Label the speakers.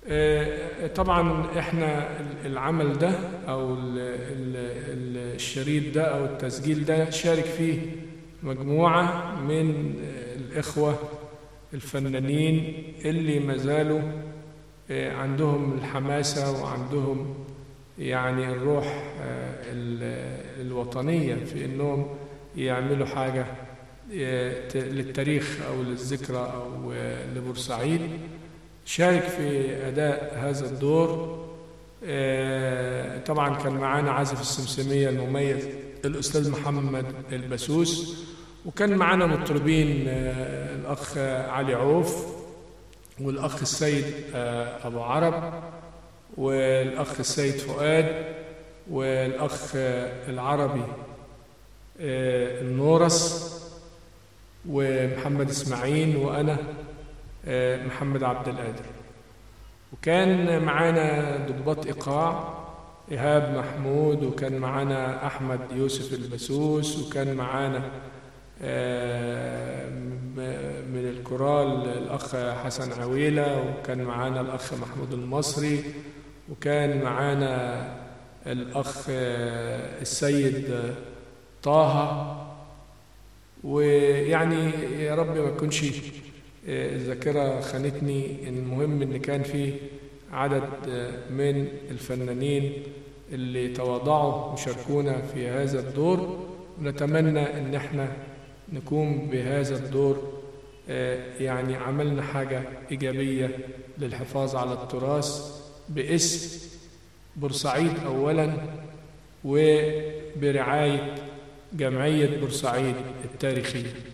Speaker 1: آه، طبعا احنا العمل ده او ال- ال- ال- الشريط ده او التسجيل ده شارك فيه مجموعة من آه، الإخوة الفنانين اللي ما زالوا آه، عندهم الحماسة وعندهم يعني الروح آه، ال- الوطنية في إنهم يعملوا حاجة آه، ت- للتاريخ أو للذكرى أو آه، لبورسعيد شارك في أداء هذا الدور آه، طبعا كان معانا عازف السمسمية المميز الأستاذ محمد البسوس وكان معانا مطربين آه، الأخ علي عوف والأخ السيد آه، أبو عرب والأخ السيد فؤاد والأخ آه، العربي آه، النورس ومحمد إسماعيل وأنا آه، محمد عبد القادر وكان معانا ضباط إيقاع إيهاب محمود وكان معانا أحمد يوسف البسوس وكان معانا آه، م- من الكورال الأخ حسن عويلة وكان معانا الأخ محمود المصري وكان معانا الأخ آه، السيد طه ويعني يا رب ما تكونش آه، الذاكرة خانتني المهم إن كان في عدد آه، من الفنانين اللي تواضعوا وشاركونا في هذا الدور ونتمنى إن احنا نكون بهذا الدور آه، يعني عملنا حاجة إيجابية للحفاظ على التراث باسم بورسعيد أولا وبرعاية جمعية بورسعيد التاريخية